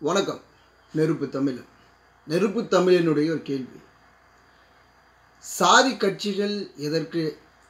வணக்கம் நெருப்பு தமிழ் நெருப்பு தமிழனுடைய ஒரு கேள்வி சாதி கட்சிகள் எதற்கு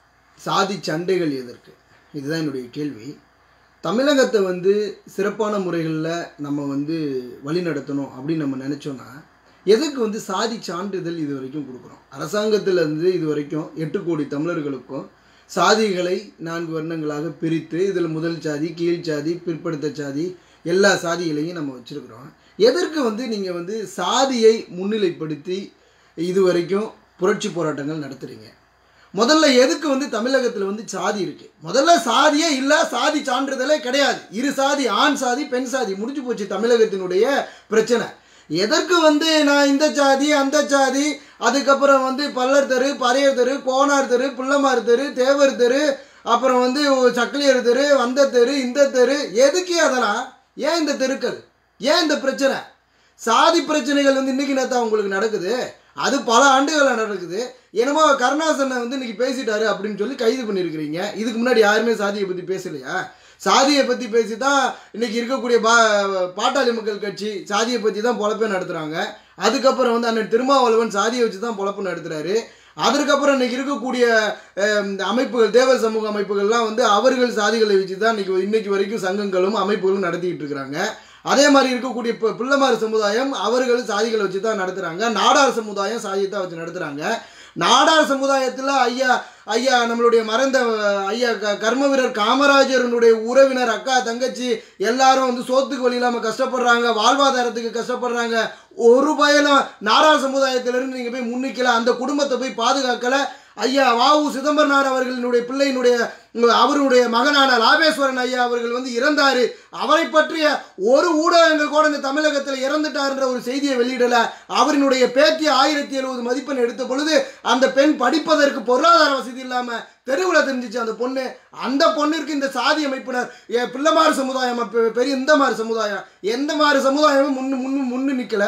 சாதி சண்டைகள் எதற்கு இதுதான் என்னுடைய கேள்வி தமிழகத்தை வந்து சிறப்பான முறைகளில் நம்ம வந்து வழி நடத்தணும் அப்படின்னு நம்ம நினச்சோன்னா எதுக்கு வந்து சாதி சான்றிதழ் இது வரைக்கும் கொடுக்குறோம் அரசாங்கத்தில் இருந்து இது வரைக்கும் எட்டு கோடி தமிழர்களுக்கும் சாதிகளை நான்கு வர்ணங்களாக பிரித்து இதில் முதல் சாதி கீழ் சாதி பிற்படுத்த சாதி எல்லா சாதிகளையும் நம்ம வச்சுருக்குறோம் எதற்கு வந்து நீங்கள் வந்து சாதியை முன்னிலைப்படுத்தி இது வரைக்கும் புரட்சி போராட்டங்கள் நடத்துகிறீங்க முதல்ல எதுக்கு வந்து தமிழகத்தில் வந்து சாதி இருக்கு முதல்ல சாதியே இல்லை சாதி சான்றிதழே கிடையாது இரு சாதி ஆண் சாதி பெண் சாதி முடிஞ்சு போச்சு தமிழகத்தினுடைய பிரச்சனை எதற்கு வந்து நான் இந்த சாதி அந்த சாதி அதுக்கப்புறம் வந்து பல்லர் தெரு பறையர் தெரு கோனார் தெரு புள்ளமார் தெரு தேவர் தெரு அப்புறம் வந்து சக்கிலியர் தெரு வந்த தெரு இந்த தெரு எதுக்கு அதெல்லாம் ஏன் இந்த தெருக்கள் ஏன் இந்த பிரச்சனை சாதி பிரச்சனைகள் வந்து இன்னைக்கு நேத்தா உங்களுக்கு நடக்குது அது பல ஆண்டுகளாக நடக்குது என்னமோ கருணாசனை வந்து இன்னைக்கு பேசிட்டாரு அப்படின்னு சொல்லி கைது பண்ணியிருக்கிறீங்க இதுக்கு முன்னாடி யாருமே சாதியை பற்றி பேசலையா சாதியை பற்றி பேசி தான் இன்னைக்கு இருக்கக்கூடிய பா பாட்டாளி மக்கள் கட்சி சாதியை பற்றி தான் பொழப்பே நடத்துகிறாங்க அதுக்கப்புறம் வந்து அண்ணன் திருமாவளவன் சாதியை வச்சு தான் பொழப்பு நடத்துகிறாரு அதற்கப்புறம் இன்னைக்கு இருக்கக்கூடிய அஹ், இந்த அமைப்புகள் தேவர் சமூக அமைப்புகள்லாம் வந்து அவர்கள் சாதிகளை வச்சு தான் இன்னைக்கு இன்னைக்கு வரைக்கும் சங்கங்களும் அமைப்புகளும் நடத்திக்கிட்டு இருக்கிறாங்க அதே மாதிரி இருக்கக்கூடிய இப்போ பிள்ளைமார் சமுதாயம் அவர்கள் சாதிகளை வச்சு தான் நடத்துகிறாங்க நாடார் சமுதாயம் சாதியை தான் வச்சு நடத்துகிறாங்க நாடார் சமுதாயத்தில் ஐயா ஐயா நம்மளுடைய மறைந்த அஹ், ஐயா க கர்ம வீரர் காமராஜரனுடைய உறவினர் அக்கா தங்கச்சி எல்லாரும் வந்து சோத்துக்கு வழி இல்லாமல் கஷ்டப்படுறாங்க வாழ்வாதாரத்துக்கு கஷ்டப்படுறாங்க ஒரு பயனும் நாடார் சமுதாயத்திலிருந்து நீங்கள் போய் முன்னிக்கல அந்த குடும்பத்தை போய் பாதுகாக்கல ஐயா வாவு சிதம்பரனார் அவர்களினுடைய பிள்ளையினுடைய உங்க- அவருடைய மகனான லாபேஸ்வரன் ஐயா அவர்கள் வந்து இறந்தாரு அவரை பற்றிய ஒரு ஊடகங்கள் கூட இந்த தமிழகத்தில் இறந்துட்டார்ன்ற ஒரு செய்தியை வெளியிடல அவரினுடைய பேத்தி ஆயிரத்தி எழுபது மதிப்பெண் எடுத்த பொழுது அந்த பெண் படிப்பதற்கு பொருளாதார வசதி இல்லாம தெருவில் தெரிஞ்சிச்சு அந்த பொண்ணு அந்த பொண்ணிற்கு இந்த சாதி அமைப்பினர் ஏ, பிள்ளைமாறு சமுதாயம் பெ- பெரிய இந்த மாதிரி சமுதாயம் எந்த மாதிரி சமுதாயமும் முன்னு முன்னு முன்னு நிற்கல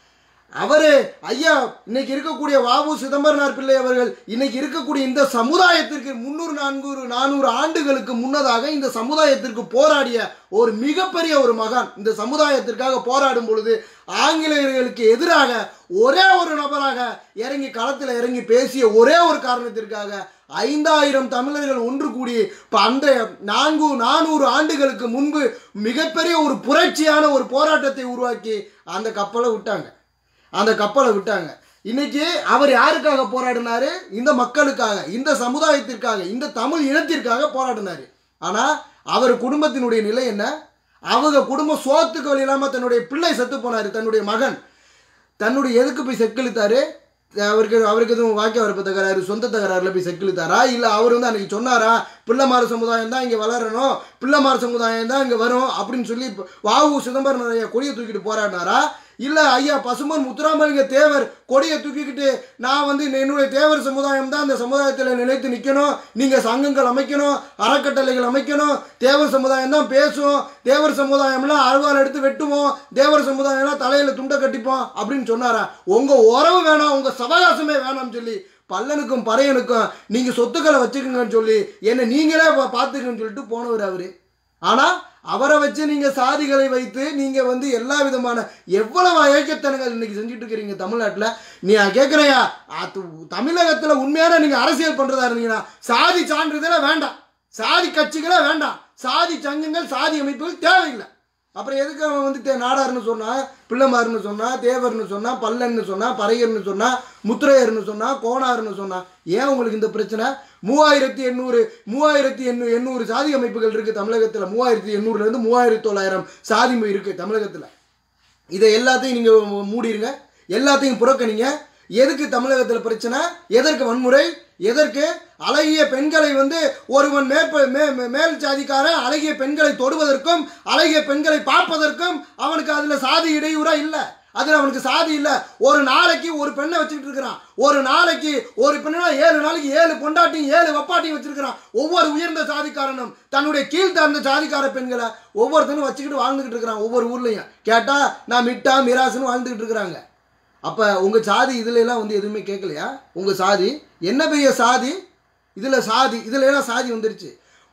அவரு ஐயா இன்னைக்கு இருக்கக்கூடிய வாவு சிதம்பரனார் பிள்ளை அவர்கள் இன்னைக்கு இருக்கக்கூடிய இந்த சமுதாயத்திற்கு முன்னூறு நான்கூறு நானூறு ஆண்டுகளுக்கு முன்னதாக இந்த சமுதாயத்திற்கு போராடிய ஒரு மிகப்பெரிய ஒரு மகான் இந்த சமுதாயத்திற்காக போராடும் பொழுது ஆங்கிலேயர்களுக்கு எதிராக ஒரே ஒரு நபராக இறங்கி களத்தில் இறங்கி பேசிய ஒரே ஒரு காரணத்திற்காக ஐந்தாயிரம் தமிழர்கள் ஒன்று கூடி இப்போ அன்றைய நான்கு நானூறு ஆண்டுகளுக்கு முன்பு மிகப்பெரிய ஒரு புரட்சியான ஒரு போராட்டத்தை உருவாக்கி அந்த கப்பலை விட்டாங்க அந்த கப்பலை விட்டாங்க இன்னைக்கு அவர் யாருக்காக போராடினாரு இந்த மக்களுக்காக இந்த சமுதாயத்திற்காக இந்த தமிழ் இனத்திற்காக போராடினாரு ஆனால் அவர் குடும்பத்தினுடைய நிலை என்ன அவங்க குடும்பம் சோத்துக்கு வழி இல்லாமல் தன்னுடைய பிள்ளை செத்து போனார் தன்னுடைய மகன் தன்னுடைய எதுக்கு போய் செக்கிழுத்தாரு அவருக்கு அவருக்கு எதுவும் வாக்கிய வரப்பு தகராறு சொந்த தகராறுல போய் செக்கிழுத்தாரா இல்லை அவர் வந்து அன்னைக்கு சொன்னாரா பிள்ளைமார சமுதாயம் தான் இங்கே வளரணும் பிள்ளைமார சமுதாயம் தான் இங்கே வரும் அப்படின்னு சொல்லி இப்ப வாவு சிதம்பரம் ஐயா கொடியை தூக்கிட்டு போராடினாரா இல்லை ஐயா பசுமன் முத்துராமலிங்க தேவர் கொடியை தூக்கிக்கிட்டு நான் வந்து என்னுடைய தேவர் சமுதாயம் தான் இந்த சமுதாயத்தில் நிலைத்து நிற்கணும் நீங்கள் சங்கங்கள் அமைக்கணும் அறக்கட்டளைகள் அமைக்கணும் தேவர் சமுதாயம் தான் பேசும் தேவர் சமுதாயம்லாம் அருவாள் எடுத்து வெட்டுவோம் தேவர் சமுதாயம்லாம் தலையில் துண்டை கட்டிப்போம் அப்படின்னு சொன்னாரா உங்கள் உறவு வேணாம் உங்கள் சவகாசமே வேணாம்னு சொல்லி பல்லனுக்கும் பறையனுக்கும் நீங்கள் சொத்துக்களை வச்சுக்கோங்கன்னு சொல்லி என்னை நீங்களே பா- பார்த்துக்கன்னு சொல்லிட்டு போனவர் அவர் ஆனால் அவரை வச்சு நீங்கள் சாதிகளை வைத்து நீங்கள் வந்து எல்லா விதமான எவ்வளவு அயக்கத்தனங்கள் இன்னைக்கு செஞ்சுட்டு இருக்கிறீங்க தமிழ்நாட்டில் நீ கேட்குறையா தமிழகத்தில் உண்மையான நீங்கள் அரசியல் பண்ணுறதா இருந்தீங்கன்னா சாதி சான்றிதழே வேண்டாம் சாதி கட்சிகளே வேண்டாம் சாதி சங்கங்கள் சாதி அமைப்புகள் தேவையில்லை அப்புறம் எதுக்கு அவன் வந்து தே- நாடார்னு சொன்னா பிள்ளைமார்னு சொன்னா தேவர்னு சொன்னா பல்லன்னு சொன்னா பறையர்னு சொன்னா முத்திரையர்னு சொன்னா கோணார்னு சொன்னா ஏன் உங்களுக்கு இந்த பிரச்சனை மூவாயிரத்தி எண்ணூறு மூவாயிரத்தி எண்ணூ எண்ணூறு சாதி அமைப்புகள் இருக்கு தமிழகத்தில் மூவாயிரத்தி எண்ணூறுல இருந்து மூவாயிரத்தி தொள்ளாயிரம் சாதி இருக்கு தமிழகத்தில் இதை எல்லாத்தையும் நீங்கள் மூடிடுங்க எல்லாத்தையும் புறக்கணிங்க எதுக்கு தமிழகத்தில் பிரச்சனை எதற்கு வன்முறை எதற்கு அழகிய பெண்களை வந்து ஒருவன் மேற்ப மே மே- மேல் ஜாதிக்காரன் அழகிய பெண்களை தொடுவதற்கும் அழகிய பெண்களை பார்ப்பதற்கும் அவனுக்கு அதில் சாதி இடையூறா இல்லை அதில் அவனுக்கு சாதி இல்லை ஒரு நாளைக்கு ஒரு பெண்ணை வச்சுக்கிட்டு இருக்கிறான் ஒரு நாளைக்கு ஒரு பெண்ணா ஏழு நாளைக்கு ஏழு பொண்டாட்டியும் ஏழு வப்பாட்டியும் வச்சிருக்கிறான் ஒவ்வொரு உயர்ந்த சாதிக்காரனும் தன்னுடைய கீழ்த்தாழ்ந்த சாதிக்கார பெண்களை ஒவ்வொருத்தனும் வச்சுக்கிட்டு வாழ்ந்துக்கிட்டு இருக்கிறான் ஒவ்வொரு ஊர்லேயும் கேட்டால் நான் மிட்டா மிராசுன்னு வாழ்ந்துக்கிட்டு இருக்கிறாங்க அப்போ உங்கள் சாதி இதுல எல்லாம் வந்து எதுவுமே கேட்கலையா உங்கள் சாதி என்ன பெரிய சாதி இதில் சாதி இதில் எல்லாம் சாதி வந்துருச்சு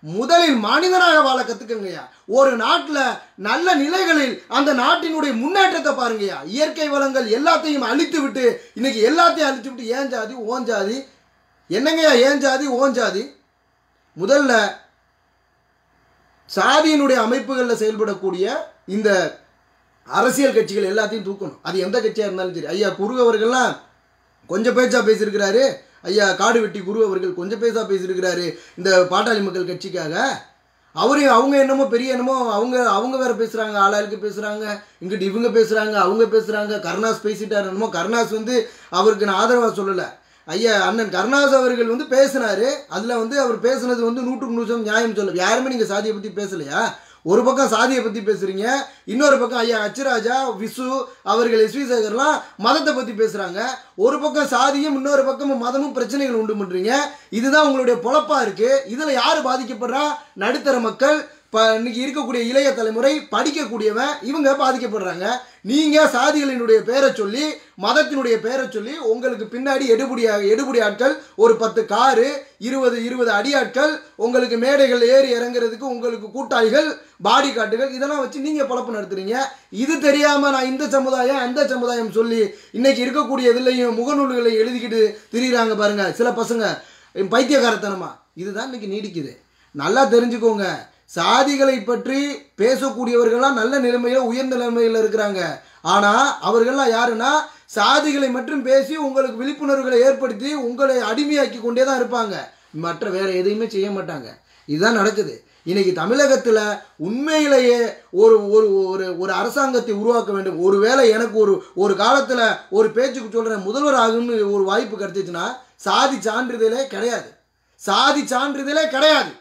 முதலில் மனிதனாக வாழ கத்துக்கங்கய்யா ஒரு நாட்டில் நல்ல நிலைகளில் அந்த நாட்டினுடைய முன்னேற்றத்தை பாருங்கய்யா இயற்கை வளங்கள் எல்லாத்தையும் அழித்து விட்டு இன்னைக்கு எல்லாத்தையும் அழித்து விட்டு ஏன் ஜாதி ஓன் ஜாதி என்னங்கய்யா ஏன் ஜாதி ஓன் ஜாதி முதல்ல சாதியினுடைய அமைப்புகளில் செயல்படக்கூடிய இந்த அரசியல் கட்சிகள் எல்லாத்தையும் தூக்கணும் அது எந்த கட்சியாக இருந்தாலும் சரி ஐயா குரு அவர்கள்லாம் கொஞ்சம் பேச்சா பேசியிருக்கிறாரு ஐயா காடு வெட்டி குரு அவர்கள் கொஞ்சம் பேசா பேசியிருக்கிறாரு இந்த பாட்டாளி மக்கள் கட்சிக்காக அவரையும் அவங்க என்னமோ பெரிய என்னமோ அவங்க அவங்க வேற பேசுறாங்க ஆளாளுக்கு பேசுறாங்க இங்கிட்டு இவங்க பேசுறாங்க அவங்க பேசுறாங்க கருணாஸ் பேசிட்டாரு என்னமோ கருணாஸ் வந்து அவருக்கு நான் ஆதரவாக சொல்லலை ஐயா அண்ணன் கருணாஸ் அவர்கள் வந்து பேசினாரு அதில் வந்து அவர் பேசுனது வந்து நூற்றுக்கு நூறு சதவீதம் நியாயம் சொல்ல யாருமே நீங்கள் சாதியை பற்றி பேசலையா ஒரு பக்கம் சாதியை பற்றி பேசுகிறீங்க இன்னொரு பக்கம் ஐயா அச்சுராஜா விசு அவர்கள் எஸ்வி சேகர்லாம் மதத்தை பற்றி பேசுகிறாங்க ஒரு பக்கம் சாதியும் இன்னொரு பக்கம் மதமும் பிரச்சனைகள் உண்டு பண்ணுறீங்க இதுதான் உங்களுடைய பொழப்பா இருக்குது இதில் யார் பாதிக்கப்படுறா நடுத்தர மக்கள் இப்போ இன்னைக்கு இருக்கக்கூடிய இளைய தலைமுறை படிக்கக்கூடியவன் இவங்க பாதிக்கப்படுறாங்க நீங்கள் சாதிகளினுடைய பேரை சொல்லி மதத்தினுடைய பேரை சொல்லி உங்களுக்கு பின்னாடி எடுபடியாக எடுபடி ஆட்கள் ஒரு பத்து காரு இருபது இருபது அடியாட்கள் உங்களுக்கு மேடைகள் ஏறி இறங்குறதுக்கு உங்களுக்கு கூட்டாளிகள் பாடி காட்டுகள் இதெல்லாம் வச்சு நீங்கள் பழப்பு நடத்துறீங்க இது தெரியாமல் நான் இந்த சமுதாயம் அந்த சமுதாயம் சொல்லி இன்னைக்கு இருக்கக்கூடிய இதுலையும் முகநூல்களை எழுதிக்கிட்டு திரியிறாங்க பாருங்க சில பசங்க பைத்தியகாரத்தனமா இதுதான் இன்னைக்கு நீடிக்குது நல்லா தெரிஞ்சுக்கோங்க சாதிகளை பற்றி பேசக்கூடியவர்கள்லாம் நல்ல நிலைமையில் உயர்ந்த நிலைமையில் இருக்கிறாங்க ஆனால் அவர்கள்லாம் யாருன்னா சாதிகளை மட்டும் பேசி உங்களுக்கு விழிப்புணர்வுகளை ஏற்படுத்தி உங்களை அடிமையாக்கி கொண்டே தான் இருப்பாங்க மற்ற வேற எதையுமே செய்ய மாட்டாங்க இதுதான் நடக்குது இன்னைக்கு தமிழகத்தில் உண்மையிலேயே ஒரு ஒரு ஒரு ஒரு அரசாங்கத்தை உருவாக்க வேண்டும் ஒருவேளை எனக்கு ஒரு ஒரு காலத்தில் ஒரு பேச்சுக்கு சொல்கிறேன் முதல்வர் ஆகும்னு ஒரு வாய்ப்பு கிடைச்சிச்சுன்னா சாதி சான்றிதழே கிடையாது சாதி சான்றிதழே கிடையாது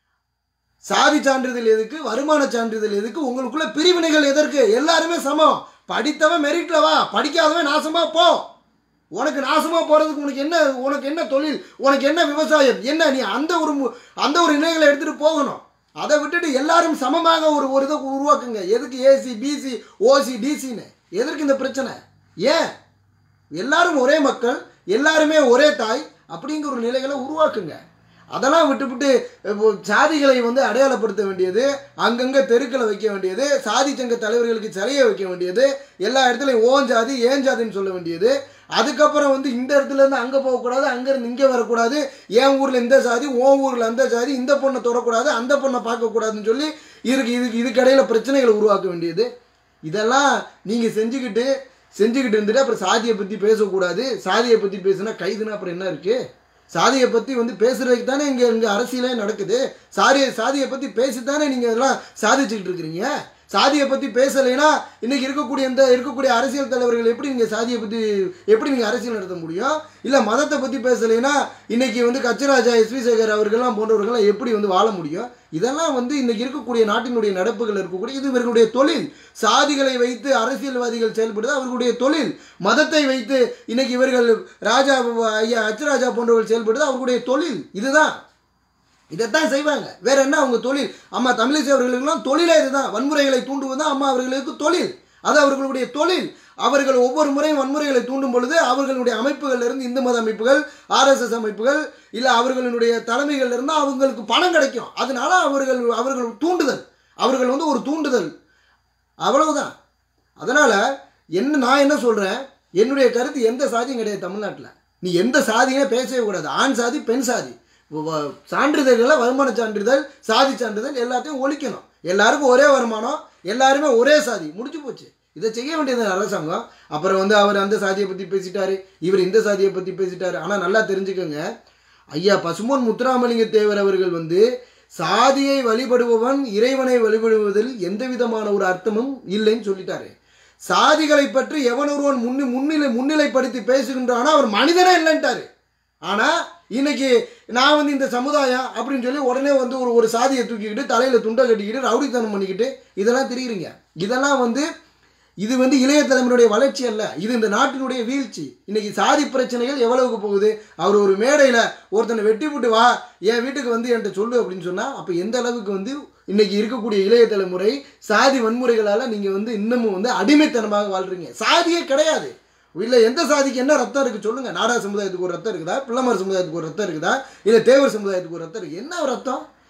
சாதி சான்றிதழ் எதுக்கு வருமான சான்றிதழ் எதுக்கு உங்களுக்குள்ள பிரிவினைகள் எதற்கு எல்லாருமே சமம் படித்தவன் மெரிட்ல வா படிக்காதவன் நாசமா போ உனக்கு நாசமா போறதுக்கு உனக்கு என்ன உனக்கு என்ன தொழில் உனக்கு என்ன விவசாயம் என்ன நீ அந்த ஒரு மு- அந்த ஒரு நிலைகளை எடுத்துட்டு போகணும் அதை விட்டுட்டு எல்லாரும் சமமாக ஒரு ஒரு இதை உருவாக்குங்க எதுக்கு ஏசி பிசி ஓசி டிசின்னு எதற்கு இந்த பிரச்சனை ஏன் எல்லாரும் ஒரே மக்கள் எல்லாருமே ஒரே தாய் அப்படிங்கிற ஒரு நிலைகளை உருவாக்குங்க அதெல்லாம் விட்டுவிட்டு இப்போ சாதிகளை வந்து அடையாளப்படுத்த வேண்டியது அங்கங்கே தெருக்களை வைக்க வேண்டியது சாதி சங்க தலைவர்களுக்கு சிலையை வைக்க வேண்டியது எல்லா இடத்துலையும் ஓன் ஜாதி ஏன் ஜாதின்னு சொல்ல வேண்டியது அதுக்கப்புறம் வந்து இந்த இடத்துல இருந்து அங்கே போகக்கூடாது அங்கேருந்து இங்கே வரக்கூடாது என் ஊரில் இந்த சாதி உன் ஊரில் அந்த சாதி இந்த பொண்ணை தொடக்கூடாது அந்த பொண்ணை பார்க்கக்கூடாதுன்னு சொல்லி இதுக்கு இதுக்கு இதுக்கடையில் பிரச்சனைகளை உருவாக்க வேண்டியது இதெல்லாம் நீங்கள் செஞ்சுக்கிட்டு செஞ்சுக்கிட்டு இருந்துட்டு அப்புறம் சாதியை பற்றி பேசக்கூடாது சாதியை பற்றி பேசுனா கைதுனா அப்புறம் என்ன இருக்குது சாதியை பற்றி வந்து பேசுறதுக்கு தானே இங்கே இங்கே அரசியலே நடக்குது சாதியை சாதியை பற்றி பேசித்தானே நீங்கள் எல்லாம் சாதிச்சுக்கிட்டு இருக்கிறீங்க சாதியை பற்றி பேசலைன்னா இன்னைக்கு இருக்கக்கூடிய இந்த இருக்கக்கூடிய அரசியல் தலைவர்கள் எப்படி நீங்கள் சாதியை பற்றி எப்படி நீங்கள் அரசியல் நடத்த முடியும் இல்லை மதத்தை பற்றி பேசலைன்னா இன்னைக்கு வந்து கச்சராஜா எஸ்வி சேகர் அவர்கள்லாம் போன்றவர்கள்லாம் எப்படி வந்து வாழ முடியும் இதெல்லாம் வந்து இன்னைக்கு இருக்கக்கூடிய நாட்டினுடைய நடப்புகள் இருக்கக்கூடிய இது இவர்களுடைய தொழில் சாதிகளை வைத்து அரசியல்வாதிகள் செயல்படுது அவர்களுடைய தொழில் மதத்தை வைத்து இன்னைக்கு இவர்கள் ராஜா ஐயா அச்சராஜா போன்றவர்கள் செயல்படுது அவர்களுடைய தொழில் இதுதான் இதைத்தான் செய்வாங்க வேற என்ன அவங்க தொழில் அம்மா தமிழிசை அவர்களுக்கெல்லாம் தொழிலே இதுதான் வன்முறைகளை தூண்டுவது தான் அம்மா அவர்களுக்கு தொழில் அது அவர்களுடைய தொழில் அவர்கள் ஒவ்வொரு முறையும் வன்முறைகளை தூண்டும் பொழுது அவர்களுடைய அமைப்புகள்ல இருந்து இந்து மத அமைப்புகள் ஆர்எஸ்எஸ் அமைப்புகள் இல்லை அவர்களுடைய தலைமைகள்ல இருந்து அவங்களுக்கு பணம் கிடைக்கும் அதனால அவர்கள் அவர்கள் தூண்டுதல் அவர்கள் வந்து ஒரு தூண்டுதல் அவ்வளவுதான் அதனால என்ன நான் என்ன சொல்றேன் என்னுடைய கருத்து எந்த சாதியும் கிடையாது தமிழ்நாட்டில் நீ எந்த சாதியுமே பேசவே கூடாது ஆண் சாதி பெண் சாதி வ- வ- சான்றிதழ்களை வருமான சான்றிதழ் சாதி சான்றிதழ் எல்லாத்தையும் ஒழிக்கணும் எல்லாருக்கும் ஒரே வருமானம் எல்லாருமே ஒரே சாதி முடிஞ்சு போச்சு இதை செய்ய வேண்டியது அரசாங்கம் அப்புறம் வந்து அவர் அந்த சாதியை பற்றி பேசிட்டாரு இவர் இந்த சாதியை பற்றி பேசிட்டாரு ஆனால் நல்லா தெரிஞ்சுக்கோங்க ஐயா பசுமோன் முத்துராமலிங்க தேவர் அவர்கள் வந்து சாதியை வழிபடுபவன் இறைவனை வழிபடுவதில் எந்த விதமான ஒரு அர்த்தமும் இல்லைன்னு சொல்லிட்டாரு சாதிகளை பற்றி எவன் ஒருவன் முன்னி முன்னிலை முன்னிலைப்படுத்தி பேசுகின்றானோ அவர் மனிதனே இல்லைன்ட்டாரு ஆனா இன்னைக்கு நான் வந்து இந்த சமுதாயம் அப்படின்னு சொல்லி உடனே வந்து ஒரு ஒரு சாதியை தூக்கிக்கிட்டு தலையில துண்டை கட்டிக்கிட்டு ரவுடித்தனம் பண்ணிக்கிட்டு இதெல்லாம் தெரியுறீங்க இதெல்லாம் வந்து இது வந்து இளைய தலைமுறையுடைய வளர்ச்சி அல்ல இது இந்த நாட்டினுடைய வீழ்ச்சி இன்னைக்கு சாதி பிரச்சனைகள் எவ்வளவுக்கு போகுது அவர் ஒரு மேடையில் ஒருத்தனை வெட்டி விட்டு வா என் வீட்டுக்கு வந்து என்கிட்ட சொல்லு அப்படின்னு சொன்னால் அப்போ எந்த அளவுக்கு வந்து இன்னைக்கு இருக்கக்கூடிய இளைய தலைமுறை சாதி வன்முறைகளால் நீங்கள் வந்து இன்னமும் வந்து அடிமைத்தனமாக வாழ்றீங்க சாதியே கிடையாது இல்லை எந்த சாதிக்கு என்ன ரத்தம் இருக்குது சொல்லுங்கள் நாடா சமுதாயத்துக்கு ஒரு ரத்தம் இருக்குதா பிள்ளைமார் சமுதாயத்துக்கு ஒரு ரத்தம் இருக்குதா இல்லை தேவர் சமுதாயத்துக்கு ஒரு ரத்தம் இருக்குது என்ன ரத்தம்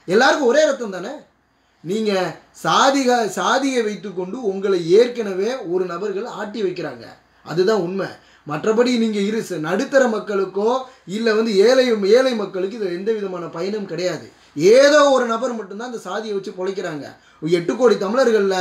எல்லாருக்கும் ஒரே ரத்தம் தானே நீங்கள் சாதிக சாதியை வைத்துக்கொண்டு உங்களை ஏற்கனவே ஒரு நபர்கள் ஆட்டி வைக்கிறாங்க அதுதான் உண்மை மற்றபடி நீங்கள் இரு ச- நடுத்தர மக்களுக்கோ இல்லை வந்து ஏழை ஏழை மக்களுக்கு இது எந்த விதமான பயனும் கிடையாது ஏதோ ஒரு நபர் மட்டும்தான் அந்த சாதியை வச்சு பொழைக்கிறாங்க எட்டு கோடி தமிழர்களில்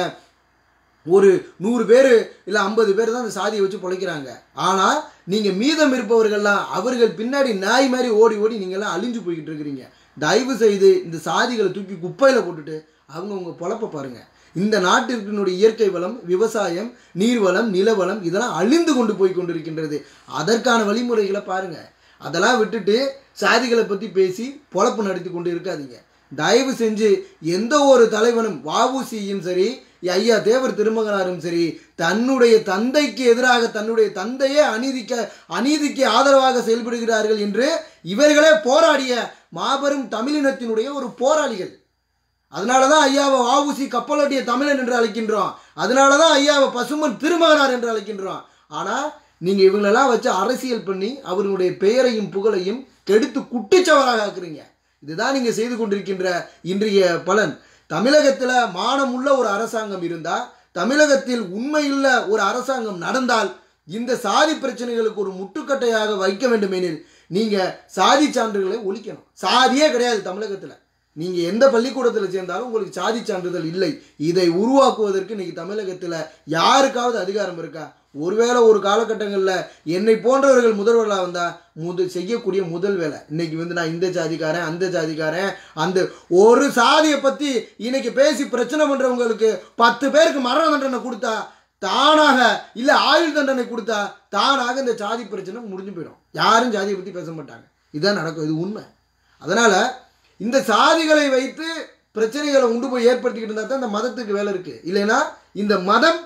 ஒரு நூறு பேர் இல்லை ஐம்பது பேர் தான் அந்த சாதியை வச்சு பிழைக்கிறாங்க ஆனால் நீங்கள் மீதம் இருப்பவர்கள்லாம் அவர்கள் பின்னாடி நாய் மாதிரி ஓடி ஓடி நீங்கள்லாம் அழிஞ்சு போய்கிட்டு இருக்கிறீங்க தயவு செய்து இந்த சாதிகளை தூக்கி குப்பையில் போட்டுட்டு அவங்கவுங்க பொழப்ப பாருங்க இந்த நாட்டிற்கினுடைய இயற்கை வளம் விவசாயம் நீர்வளம் நிலவளம் இதெல்லாம் அழிந்து கொண்டு போய் கொண்டிருக்கின்றது அதற்கான வழிமுறைகளை பாருங்க அதெல்லாம் விட்டுட்டு சாதிகளை பற்றி பேசி பொழப்பு நடத்தி கொண்டு இருக்காதீங்க தயவு செஞ்சு எந்த ஒரு தலைவனும் வாவுசியும் சரி ஐயா தேவர் திருமகனாரும் சரி தன்னுடைய தந்தைக்கு எதிராக தன்னுடைய தந்தையே அநீதிக்க அநீதிக்கு ஆதரவாக செயல்படுகிறார்கள் என்று இவர்களே போராடிய மாபெரும் தமிழினத்தினுடைய ஒரு போராளிகள் அதனால தான் ஐயாவை வாவுசி கப்பலோட்டிய தமிழன் என்று அழைக்கின்றோம் அதனால தான் ஐயாவை பசுமன் திருமகனார் என்று அழைக்கின்றோம் ஆனால் நீங்கள் இவங்களெல்லாம் வச்சு அரசியல் பண்ணி அவர்களுடைய பெயரையும் புகழையும் கெடுத்து குட்டிச்சவராக ஆக்குறீங்க இதுதான் நீங்கள் செய்து கொண்டிருக்கின்ற இன்றைய பலன் தமிழகத்தில் மானமுள்ள ஒரு அரசாங்கம் இருந்தால் தமிழகத்தில் உண்மையுள்ள ஒரு அரசாங்கம் நடந்தால் இந்த சாதி பிரச்சனைகளுக்கு ஒரு முட்டுக்கட்டையாக வைக்க வேண்டுமெனில் நீங்கள் சாதி சான்றுகளை ஒழிக்கணும் சாதியே கிடையாது தமிழகத்தில் நீங்கள் எந்த பள்ளிக்கூடத்தில் சேர்ந்தாலும் உங்களுக்கு சாதி சான்றிதழ் இல்லை இதை உருவாக்குவதற்கு இன்னைக்கு தமிழகத்தில் யாருக்காவது அதிகாரம் இருக்கா ஒருவேளை ஒரு காலகட்டங்களில் என்னை போன்றவர்கள் முதல்வர்களாக வந்தால் முத செய்யக்கூடிய முதல் வேலை இன்னைக்கு வந்து நான் இந்த ஜாதிக்காரன் அந்த ஜாதிக்காரன் அந்த ஒரு சாதியை பற்றி இன்னைக்கு பேசி பிரச்சனை பண்ணுறவங்களுக்கு பத்து பேருக்கு மரண தண்டனை கொடுத்தா தானாக இல்லை ஆயுள் தண்டனை கொடுத்தா தானாக இந்த சாதி பிரச்சனை முடிஞ்சு போயிடும் யாரும் ஜாதியை பற்றி பேச மாட்டாங்க இதுதான் நடக்கும் இது உண்மை அதனால் இந்த சாதிகளை வைத்து பிரச்சனைகளை உண்டு போய் ஏற்படுத்திக்கிட்டு இருந்தால் தான் இந்த மதத்துக்கு வேலை இருக்குது இல்லைன்னா இந்த மதம்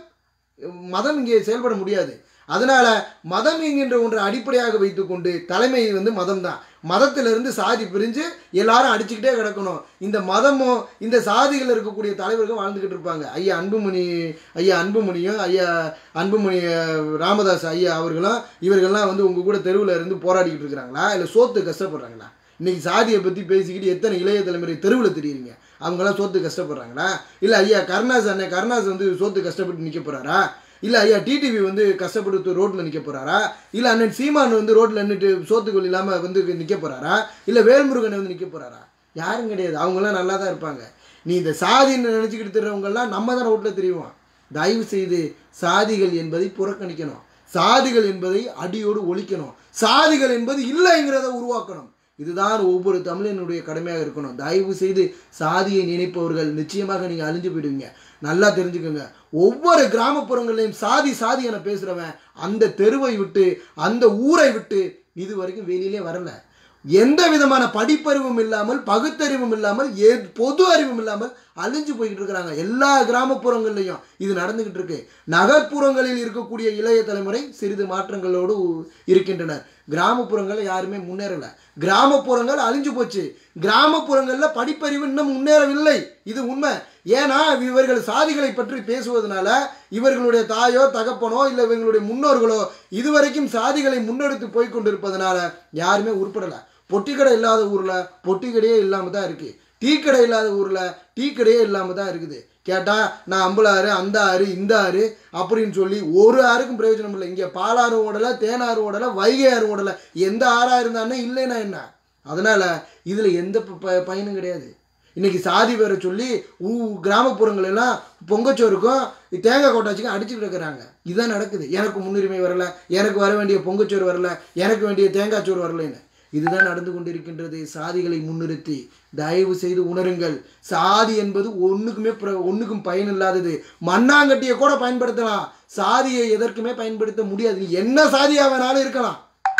மதம் இங்கே செயல்பட முடியாது அதனால மதம் என்கின்ற ஒன்றை அடிப்படையாக வைத்துக்கொண்டு தலைமை வந்து மதம் தான் மதத்திலிருந்து சாதி பிரிஞ்சு எல்லாரும் அடிச்சுக்கிட்டே கிடக்கணும் இந்த மதமும் இந்த சாதிகள் இருக்கக்கூடிய தலைவர்கள் வாழ்ந்துக்கிட்டு இருப்பாங்க ஐயா அன்புமணி ஐயா அன்புமணியும் ஐயா அன்புமணி அஹ், ராமதாஸ் ஐயா அவர்களும் இவர்கள்லாம் வந்து உங்கள் கூட தெருவில் இருந்து போராடிக்கிட்டு இருக்கிறாங்களா இல்லை சோத்து கஷ்டப்படுறாங்களா இன்னைக்கு சாதியை பற்றி பேசிக்கிட்டு எத்தனை இளைய தலைமுறை தெருவில் தெரியுறீங்க அவங்களாம் சோத்து கஷ்டப்படுறாங்களா இல்லை ஐயா கருணாஸ் அண்ணன் கருணாஸ் வந்து சோத்து கஷ்டப்பட்டு நிற்க போகிறாரா இல்லை ஐயா டிடிவி வந்து கஷ்டப்பட்டு ரோட்டில் நிற்க போகிறாரா இல்லை அண்ணன் சீமான் வந்து ரோட்டில் நின்றுட்டு சோத்துக்குள் இல்லாமல் வந்து நிற்க போகிறாரா இல்லை வேல்முருகன் வந்து நிற்க போகிறாரா யாரும் கிடையாது அவங்களாம் நல்லா தான் இருப்பாங்க நீ இந்த சாதின்னு நினச்சிக்கிட்டு தெரிறவங்கெல்லாம் நம்ம தான் ரோட்டில் தெரியுவோம் தயவு செய்து சாதிகள் என்பதை புறக்கணிக்கணும் சாதிகள் என்பதை அடியோடு ஒழிக்கணும் சாதிகள் என்பது இல்லைங்கிறத உருவாக்கணும் இதுதான் ஒவ்வொரு தமிழனுடைய கடமையாக இருக்கணும் தயவு செய்து சாதியை நினைப்பவர்கள் நிச்சயமாக நீங்கள் அழிஞ்சு போயிடுவீங்க நல்லா தெரிஞ்சுக்கோங்க ஒவ்வொரு கிராமப்புறங்களையும் சாதி சாதி என பேசுகிறவன் அந்த தெருவை விட்டு அந்த ஊரை விட்டு இது வரைக்கும் வெளியிலே வரல எந்த விதமான படிப்பறிவும் இல்லாமல் பகுத்தறிவும் இல்லாமல் ஏ பொது அறிவும் இல்லாமல் அழிஞ்சு போய்கிட்டு இருக்கிறாங்க எல்லா கிராமப்புறங்கள்லையும் இது நடந்துகிட்டு இருக்கு நகர்ப்புறங்களில் இருக்கக்கூடிய இளைய தலைமுறை சிறிது மாற்றங்களோடு இருக்கின்றனர் கிராமப்புறங்களில் யாருமே முன்னேறல கிராமப்புறங்கள் அழிஞ்சு போச்சு கிராமப்புறங்களில் படிப்பறிவு இன்னும் முன்னேறவில்லை இது உண்மை ஏன்னா இவர்கள் சாதிகளை பற்றி பேசுவதனால இவர்களுடைய தாயோ தகப்பனோ இல்லை இவங்களுடைய முன்னோர்களோ இதுவரைக்கும் சாதிகளை முன்னெடுத்து போய் கொண்டிருப்பதனால யாருமே உருப்படலை பொட்டிக்கடை இல்லாத ஊரில் பொட்டிக்கடையே இல்லாமல் தான் இருக்குது டீ கடை இல்லாத ஊரில் டீ கடையே இல்லாமல் தான் இருக்குது கேட்டால் நான் அம்பலாறு அந்த ஆறு இந்த ஆறு அப்படின்னு சொல்லி ஒரு ஆறுக்கும் பிரயோஜனம் இல்லை இங்கே பாலாறு ஓடலை தேனாறு ஓடலை வைகை ஆறு ஓடலை எந்த ஆறாக இருந்தானே இல்லைன்னா என்ன அதனால் இதில் எந்த ப- ப- பயனும் கிடையாது இன்னைக்கு சாதி வேற சொல்லி ஊ கிராமப்புறங்கள் எல்லாம் பொங்கச்சோறுக்கும் தேங்காய் கொட்டாச்சுக்கும் அடிச்சுட்டு இருக்கிறாங்க இதுதான் நடக்குது எனக்கு முன்னுரிமை வரல எனக்கு வர வேண்டிய பொங்கச்சோறு வரல எனக்கு வேண்டிய தேங்காய் சோறு வரலைன்னு இதுதான் நடந்து கொண்டிருக்கின்றது சாதிகளை முன்னிறுத்தி தயவு செய்து உணருங்கள் சாதி என்பது ஒன்றுக்குமே பிர- ஒண்ணுக்கும் பயன் இல்லாதது மண்ணாங்கட்டியை கூட பயன்படுத்தலாம் சாதியை எதற்குமே பயன்படுத்த முடியாது நீ என்ன சாதியாக வேணாலும் இருக்கலாம்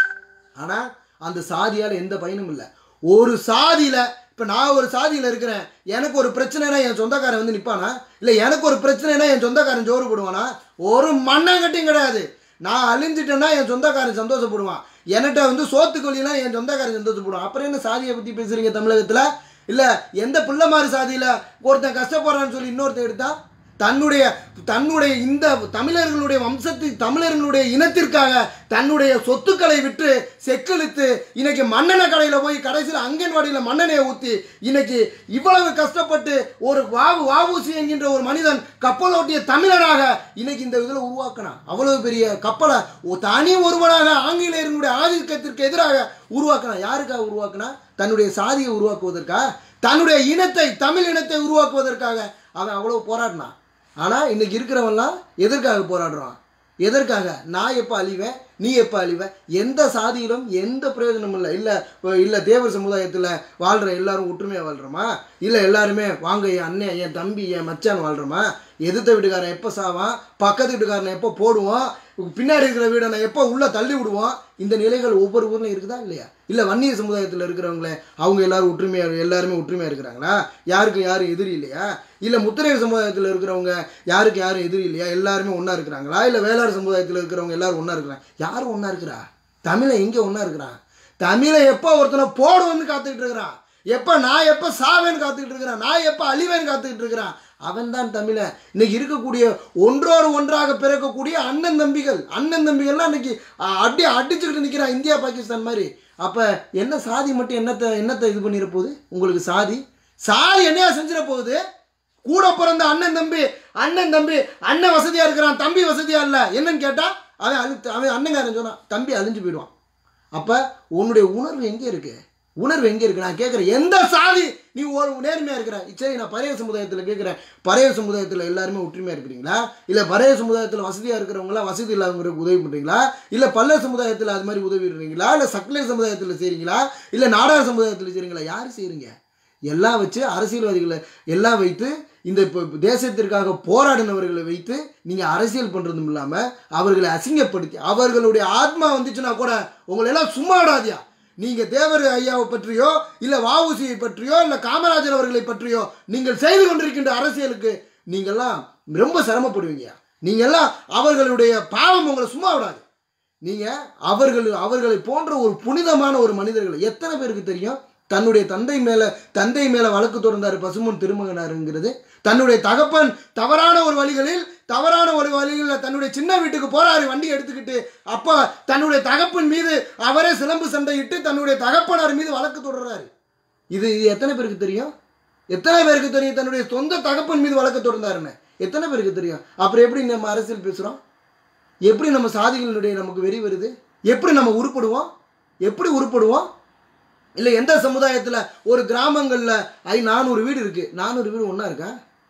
ஆனால் அந்த சாதியால் எந்த பயனும் இல்லை ஒரு சாதியில் இப்போ நான் ஒரு சாதியில் இருக்கிறேன் எனக்கு ஒரு பிரச்சனைனா என் சொந்தக்காரன் வந்து நிற்பானா இல்லை எனக்கு ஒரு பிரச்சனைனா என் சொந்தக்காரன் ஜோறு போடுவானா ஒரு மண்ணாங்கட்டியும் கிடையாது நான் அழிஞ்சிட்டேன்னா என் சொந்தக்காரன் சந்தோஷப்படுவான் என்கிட்ட வந்து சோத்துக்கொல்லிலாம் என் சொந்தக்காரன் சந்தோஷப்படுவான் அப்புறம் என்ன சாதியை பற்றி பேசுகிறீங்க தமிழகத்தில் இல்லை எந்த பிள்ளை மாதிரி சாதியில் ஒருத்தன் கஷ்டப்படுறான்னு சொல்லி இன்னொருத்தன் எடுத்தா தன்னுடைய தன்னுடைய இந்த தமிழர்களுடைய வம்சத்து தமிழர்களுடைய இனத்திற்காக தன்னுடைய சொத்துக்களை விட்டு செக்கெழுத்து இன்னைக்கு மண்ணெண்ணெய் கடையில் போய் கடைசியில் அங்கன்வாடியில் மண்ணெண்ணெயை ஊற்றி இன்னைக்கு இவ்வளவு கஷ்டப்பட்டு ஒரு வாவு வாவூசி என்கின்ற ஒரு மனிதன் கப்பலோட்டிய தமிழனாக இன்னைக்கு இந்த இதில் உருவாக்கினான் அவ்வளவு பெரிய கப்பலை ஒரு தனி ஒருவனாக ஆங்கிலேயர்களுடைய ஆதிக்கத்திற்கு எதிராக உருவாக்கினான் யாருக்காக உருவாக்கினா தன்னுடைய சாதியை உருவாக்குவதற்காக தன்னுடைய இனத்தை தமிழ் இனத்தை உருவாக்குவதற்காக அவன் அவ்வளவு போராடினான் ஆனால் இன்னைக்கு இருக்கிறவன்லாம் எதற்காக போராடுறான் எதற்காக நான் எப்போ அழிவேன் நீ எப்போ அழிவ எந்த சாதியிலும் எந்த பிரயோஜனமும் இல்லை இல்லை இல்லை தேவர் சமுதாயத்தில் வாழ்கிற எல்லாரும் ஒற்றுமையாக வாழ்கிறோமா இல்லை எல்லாருமே வாங்க என் அண்ணன் என் தம்பி என் மச்சான் வாழ்கிறோமா எதிர்த்த வீட்டுக்காரன் எப்போ சாவான் பக்கத்து வீட்டுக்காரனை எப்போ போடுவோம் பின்னாடி இருக்கிற வீடை நான் எப்போ உள்ளே தள்ளி விடுவோம் இந்த நிலைகள் ஒவ்வொரு ஊர்லையும் இருக்குதா இல்லையா இல்லை வன்னிய சமுதாயத்தில் இருக்கிறவங்களே அவங்க எல்லாரும் ஒற்றுமையாக எல்லாருமே ஒற்றுமையாக இருக்கிறாங்களா யாருக்கு யாரும் எதிரி இல்லையா இல்லை முத்திரையர் சமுதாயத்தில் இருக்கிறவங்க யாருக்கு யாரும் எதிரி இல்லையா எல்லாருமே ஒன்றா இருக்கிறாங்களா இல்லை வேளாண் சமுதாயத்தில் இருக்கிறவங்க எல்லாரும் ஒன்றா இருக்கிறாங்க யாரும் ஒன்றா இருக்கிறா தமிழை எங்கே ஒன்றா இருக்கிறான் தமிழை எப்போ ஒருத்தனை போடுவேன்னு காத்துக்கிட்டு இருக்கிறான் எப்போ நான் எப்போ சாவேன்னு காத்துக்கிட்டு இருக்கிறான் நான் எப்போ அழிவேன்னு காத்துக்கிட்டு இருக்கிறான் அவன் தான் தமிழன் இன்னைக்கு இருக்கக்கூடிய ஒன்றோடு ஒன்றாக பிறக்கக்கூடிய அண்ணன் தம்பிகள் அண்ணன் தம்பிகள்லாம் இன்னைக்கு அஹ், அடி அடிச்சுக்கிட்டு நிற்கிறான் இந்தியா பாகிஸ்தான் மாதிரி அப்போ என்ன சாதி மட்டும் என்னத்தை என்னத்தை இது பண்ணிட போகுது உங்களுக்கு சாதி சாதி என்னையா செஞ்சிட போகுது கூட பிறந்த அண்ணன் தம்பி அண்ணன் தம்பி அண்ணன் வசதியா இருக்கிறான் தம்பி வசதியா இல்லை என்னன்னு கேட்டா அவன் அழு அவன் அண்ணங்காரன் சொன்னான் தம்பி அழிஞ்சு போயிடுவான் அப்போ உன்னுடைய உணர்வு எங்கே இருக்கு உணர்வு எங்கே இருக்கு நான் கேட்குறேன் எந்த சாதி நீ ஒரு நேர்மையாக இருக்கிற சரி நான் பறைய சமுதாயத்தில் கேட்குறேன் பறைய சமுதாயத்தில் எல்லாருமே ஒற்றுமையாக இருக்கிறீங்களா இல்லை பறைய சமுதாயத்தில் வசதியாக இருக்கிறவங்களாம் வசதி இல்லாதவங்களுக்கு உதவி பண்ணுறீங்களா இல்லை பல்ல சமுதாயத்தில் அது மாதிரி உதவி பண்ணுறீங்களா இல்லை சக்கலை சமுதாயத்தில் செய்கிறீங்களா இல்லை நாடார் சமுதாயத்தில் செய்கிறீங்களா யார் செய்கிறீங்க எல்லாம் வச்சு அரசியல்வாதிகளை எல்லாம் வைத்து இந்த இப்போ தேசத்திற்காக போராடினவர்களை வைத்து நீங்கள் அரசியல் பண்ணுறதும் இல்லாமல் அவர்களை அசிங்கப்படுத்தி அவர்களுடைய ஆத்மா வந்துச்சுன்னா கூட உங்களை எல்லாம் சும்மா விடாதியா நீங்கள் தேவர் ஐயாவை பற்றியோ இல்லை வஉசியை பற்றியோ இல்லை காமராஜர் அவர்களை பற்றியோ நீங்கள் செய்து கொண்டிருக்கின்ற அரசியலுக்கு நீங்கள்லாம் ரொம்ப சிரமப்படுவீங்க நீங்கள்லாம் அவர்களுடைய பாவம் உங்களை சும்மா விடாது நீங்கள் அவர்கள் அவர்களை போன்ற ஒரு புனிதமான ஒரு மனிதர்கள் எத்தனை பேருக்கு தெரியும் தன்னுடைய தந்தை மேலே தந்தை மேலே வழக்கு தொடர்ந்தார் பசுமன் திருமகனாருங்கிறது தன்னுடைய தகப்பன் தவறான ஒரு வழிகளில் தவறான ஒரு வழிகளில் தன்னுடைய சின்ன வீட்டுக்கு போறாரு வண்டி எடுத்துக்கிட்டு அப்போ தன்னுடைய தகப்பன் மீது அவரே சிலம்பு சண்டையிட்டு தன்னுடைய தகப்பனார் மீது வழக்கு தொடர்றாரு இது இது எத்தனை பேருக்கு தெரியும் எத்தனை பேருக்கு தெரியும் தன்னுடைய சொந்த தகப்பன் மீது வழக்கு தொடர்ந்தாருன்னு எத்தனை பேருக்கு தெரியும் அப்புறம் எப்படி நம்ம அரசியல் பேசுகிறோம் எப்படி நம்ம சாதிகளுடைய நமக்கு வெறி வருது எப்படி நம்ம உருப்படுவோம் எப்படி உருப்படுவோம் இல்லை எந்த சமுதாயத்தில் ஒரு கிராமங்களில் ஐ நானூறு வீடு இருக்குது நானூறு வீடு ஒன்றா இருக்கா